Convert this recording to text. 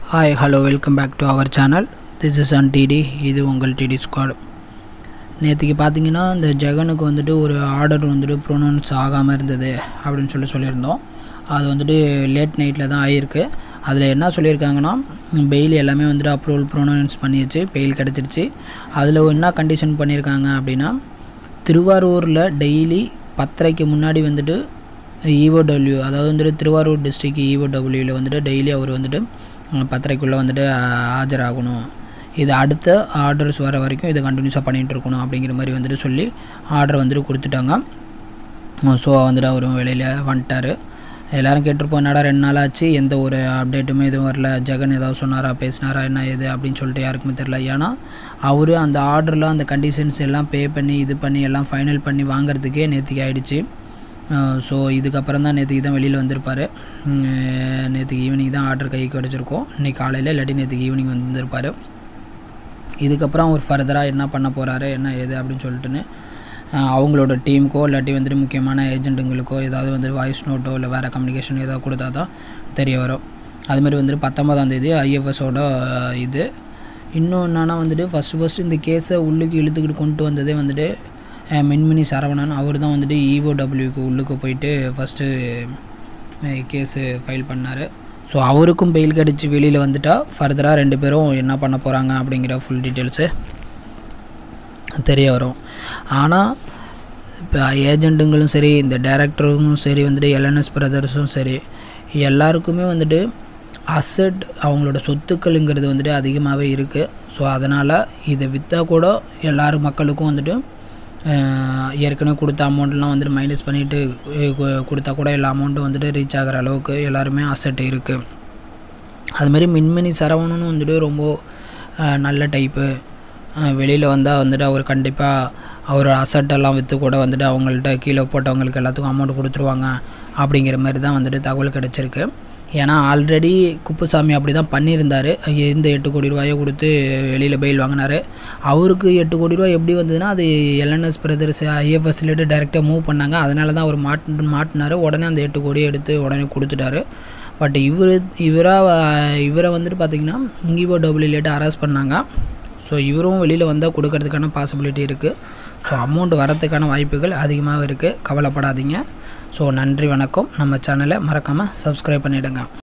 hi hello welcome back to our channel this is an DD இது உங்கள் DD squad நேற்றுக்கு பார்த்தீங்கன்னா இந்த ஜெகனுக்கு வந்துட்டு ஒரு ஆர்டர் வந்துட்டு ப்ரொனவுன்ஸ் ஆகாமல் இருந்தது அப்படின்னு சொல்லி சொல்லியிருந்தோம் அது வந்துட்டு லேட் நைட்டில் தான் ஆகிருக்கு அதில் என்ன சொல்லியிருக்காங்கன்னா பெயில் எல்லாமே வந்துட்டு அப்ரூவல் ப்ரொனவுன்ஸ் பண்ணிடுச்சு பெயில் கிடச்சிருச்சு அதில் என்ன கண்டிஷன் பண்ணியிருக்காங்க அப்படின்னா திருவாரூரில் டெய்லி பத்தரைக்கு முன்னாடி வந்துட்டு இஓடபிள்யூ அதாவது வந்துட்டு திருவாரூர் டிஸ்ட்ரிக்ட் இஓடபிள்யூவில் வந்துட்டு டெய்லி அவர் வந்துட்டு பத்தரைக்குள்ளே வந்துட்டு ஆஜராகணும் இது அடுத்த ஆர்டர்ஸ் வர வரைக்கும் இதை கண்டினியூஸாக பண்ணிகிட்டு இருக்கணும் அப்படிங்கிற மாதிரி வந்துட்டு சொல்லி ஆர்டர் வந்துட்டு கொடுத்துட்டாங்க ஸோ வந்துட்டு அவர் வெளியில் வந்துட்டார் எல்லோரும் கேட்டிருப்போம் என்னடா ரெண்டு நாள் ஆச்சு எந்த ஒரு அப்டேட்டுமே எதுவும் வரல ஜெகன் ஏதாவது சொன்னாரா பேசினாரா என்ன ஏது அப்படின்னு சொல்லிட்டு யாருக்குமே தெரில ஏன்னா அவர் அந்த ஆர்டரில் அந்த கண்டிஷன்ஸ் எல்லாம் பே பண்ணி இது பண்ணி எல்லாம் ஃபைனல் பண்ணி வாங்குறதுக்கே நேற்றுக்கு ஆகிடுச்சு ஸோ இதுக்கப்புறம் தான் நேற்றுக்கு தான் வெளியில் வந்திருப்பார் நேற்றுக்கு ஈவினிங் தான் ஆர்டர் கைக்கு கிடச்சிருக்கோம் இன்றைக்கி காலையில் இல்லாட்டி நேற்றுக்கு ஈவினிங் வந்திருப்பார் இதுக்கப்புறம் அவர் ஃபர்தராக என்ன பண்ண போகிறாரு என்ன ஏது அப்படின்னு சொல்லிட்டுன்னு அவங்களோட டீமுக்கோ இல்லாட்டி வந்துட்டு முக்கியமான ஏஜென்ட்டுங்களுக்கோ ஏதாவது வந்து வாய்ஸ் நோட்டோ இல்லை வேறு கம்யூனிகேஷன் ஏதாவது கொடுத்தா தான் தெரிய வரும் அதுமாதிரி வந்துட்டு பத்தொன்பதாம் தேதி ஐஎஃப்எஸோட இது இன்னும் என்னென்னா வந்துட்டு ஃபஸ்ட்டு ஃபஸ்ட்டு இந்த கேஸை உள்ளுக்கு இழுத்துக்கிட்டு கொண்டு வந்ததே வந்துட்டு மின்மினி சரவணன் அவர் தான் வந்துட்டு இஓடபிள்யூக்கு உள்ளுக்கு போயிட்டு ஃபஸ்ட்டு கேஸு ஃபைல் பண்ணார் ஸோ அவருக்கும் பெயில் கிடச்சி வெளியில் வந்துட்டால் ஃபர்தராக ரெண்டு பேரும் என்ன பண்ண போகிறாங்க அப்படிங்கிற ஃபுல் டீட்டெயில்ஸு தெரிய வரும் ஆனால் இப்போ ஏஜென்ட்டுங்களும் சரி இந்த டேரக்டரும் சரி வந்துட்டு எல்என்எஸ் பிரதர்ஸும் சரி எல்லாருக்குமே வந்துட்டு அசட் அவங்களோட சொத்துக்களுங்கிறது வந்துட்டு அதிகமாகவே இருக்குது ஸோ அதனால் இதை விற்றா கூட எல்லாரும் மக்களுக்கும் வந்துட்டு ஏற்கனவே கொடுத்த அமௌண்ட்லாம் வந்துட்டு மைனஸ் பண்ணிவிட்டு கொடுத்தா கூட எல்லா அமௌண்ட்டும் வந்துட்டு ரீச் ஆகிற அளவுக்கு எல்லாருமே அசட் இருக்குது அதுமாரி மின்மினி சரவணனும் வந்துட்டு ரொம்ப நல்ல டைப்பு வெளியில் வந்தால் வந்துட்டு அவர் கண்டிப்பாக அவர் அசட்டெல்லாம் விற்று கூட வந்துட்டு அவங்கள்ட்ட கீழே போட்டவங்களுக்கு எல்லாத்துக்கும் அமௌண்ட் கொடுத்துருவாங்க அப்படிங்கிற மாதிரி தான் வந்துட்டு தகவல் கிடச்சிருக்கு ஏன்னா ஆல்ரெடி குப்புசாமி அப்படி தான் பண்ணியிருந்தார் இந்த எட்டு கோடி ரூபாயை கொடுத்து வெளியில் பெயில் வாங்கினார் அவருக்கு எட்டு கோடி ரூபாய் எப்படி வந்ததுன்னா அது எல்என்எஸ் பிரதர்ஸ் ஐஎஃப்எஸ்லேட்டு டைரெக்டாக மூவ் பண்ணாங்க அதனால தான் அவர் மாட்டு மாட்டினார் உடனே அந்த எட்டு கோடியை எடுத்து உடனே கொடுத்துட்டாரு பட் இவர் இவராக இவரை வந்துட்டு பார்த்திங்கன்னா இங்கிவோ டபுள்யூலேட்டு அரெஸ்ட் பண்ணாங்க ஸோ இவரும் வெளியில் வந்தால் கொடுக்கறதுக்கான பாசிபிலிட்டி இருக்குது ஸோ அமௌண்ட் வரத்துக்கான வாய்ப்புகள் அதிகமாக இருக்குது கவலைப்படாதீங்க ஸோ நன்றி வணக்கம் நம்ம சேனலை மறக்காமல் சப்ஸ்கிரைப் பண்ணிவிடுங்க